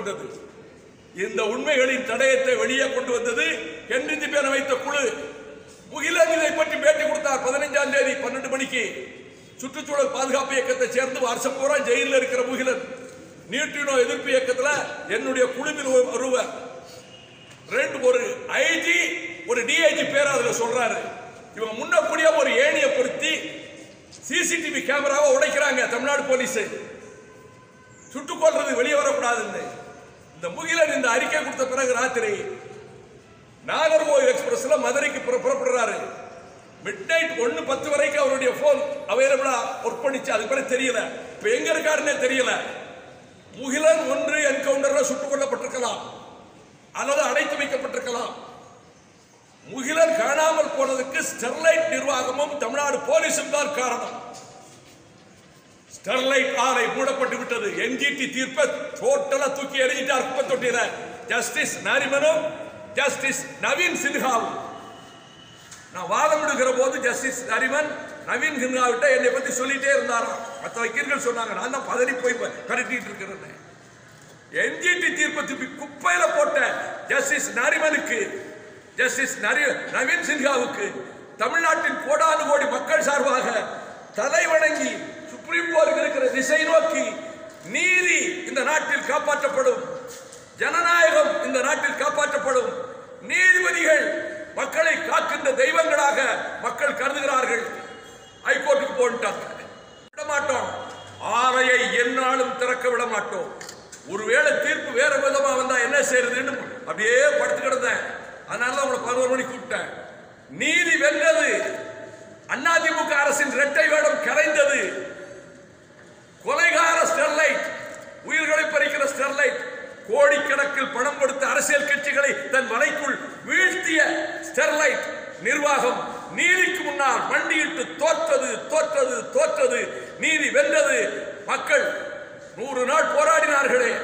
கொண்டது இந்த உண்மைகளின் தடயத்தை வெளியே கொண்டு வந்தது கென்றிந்தி பேர வைத்த குழு முகிலன் இதை பற்றி பேட்டி கொடுத்தார் பதினைஞ்சாம் தேதி பன்னெண்டு மணிக்கு சுற்றுச்சூழல் பாதுகாப்பு இயக்கத்தை சேர்ந்து வருஷம் பூரா ஜெயிலில் இருக்கிற முகிலன் நியூட்ரினோ எதிர்ப்பு இயக்கத்துல என்னுடைய குழுவில் ஒரு- ஒருவர் ரெண்டு ஒரு ஐஜி ஒரு டிஐஜி பேர் அதுல சொல்றாரு இவங்க முன்னக்கூடிய ஒரு ஏணியை பொருத்தி சிசிடிவி கேமராவை உடைக்கிறாங்க தமிழ்நாடு போலீஸ் சுட்டுக் கொல்றது வெளியே வரக்கூடாதுன்னு இந்த முகிலன் இந்த அறிக்கை கொடுத்த பிறகு ராத்திரி நாகர்கோவில் எக்ஸ்பிரஸ்ல மதுரைக்கு புற- புறப்படுறாரு மிட் நைட் ஒன்னு பத்து வரைக்கும் அவருடைய போன் அவைலபிளா ஒர்க் பண்ணிச்சு அது பிறகு தெரியல இப்ப எங்க இருக்காருன்னே தெரியல முகிலன் ஒன்று என்கவுண்டர்ல சுட்டுக் கொல்லப்பட்டிருக்கலாம் அல்லது அடைத்து வைக்கப்பட்டிருக்கலாம் முகிலன் காணாமல் போனதுக்கு ஸ்டெர்லைட் நிர்வாகமும் தமிழ்நாடு போலீசும் தான் காரணம் ஸ்டெர்லைட் ஆலை மூடப்பட்டு விட்டது என்ஜிடி தீர்ப்பை டோட்டலா தூக்கி எறிஞ்சிட்டார் குப்பை தொட்டியில ஜஸ்டிஸ் நாரிமனும் ஜஸ்டிஸ் நவீன் சின்ஹாவும் நான் வாதமிடுகிற போது ஜஸ்டிஸ் நரிமன் நவீன் சின்ஹா விட்ட என்னை பத்தி சொல்லிட்டே இருந்தாராம் மற்ற வக்கீல்கள் சொன்னாங்க நான் தான் பதறி போய் கரட்டிட்டு இருக்கிறேன் என்ஜிடி தீர்ப்பை திருப்பி குப்பையில போட்ட ஜஸ்டிஸ் நரிமனுக்கு ஜஸ்டிஸ் நரி நவீன் சின்ஹாவுக்கு தமிழ்நாட்டின் கோடானு கோடி மக்கள் சார்பாக தலை வணங்கி சுப்ரீம் கோர்ட் இருக்கிற திசை நோக்கி நீதி இந்த நாட்டில் காப்பாற்றப்படும் ஜனநாயகம் இந்த நாட்டில் காப்பாற்றப்படும் நீதிபதிகள் மக்களை காக்கின்ற தெய்வங்களாக மக்கள் கருதுகிறார்கள் ஹைகோர்ட்டுக்கு போட்டாங்க விட மாட்டோம் ஆலையை எந்நாளும் திறக்க விட மாட்டோம் ஒருவேளை தீர்ப்பு வேற விதமா வந்தா என்ன செய்யறதுன்னு அப்படியே படுத்து கிடந்தேன் அதனால தான் உங்களை பதினோரு மணிக்கு கூப்பிட்டேன் நீதி வென்றது அதிமுக அரசின் இரட்டை வேடம் கலைந்தது கொலைகார ஸ்டெர்லைட் உயிர்களை பறிக்கிற ஸ்டெர்லைட் கோடிக்கணக்கில் பணம் கொடுத்த அரசியல் கட்சிகளை தன் வலைக்குள் வீழ்த்திய ஸ்டெர்லைட் நிர்வாகம் நீதிக்கு முன்னால் மண்டியிட்டு தோற்றது தோற்றது தோற்றது நீதி வென்றது மக்கள் நூறு நாள் போராடினார்களே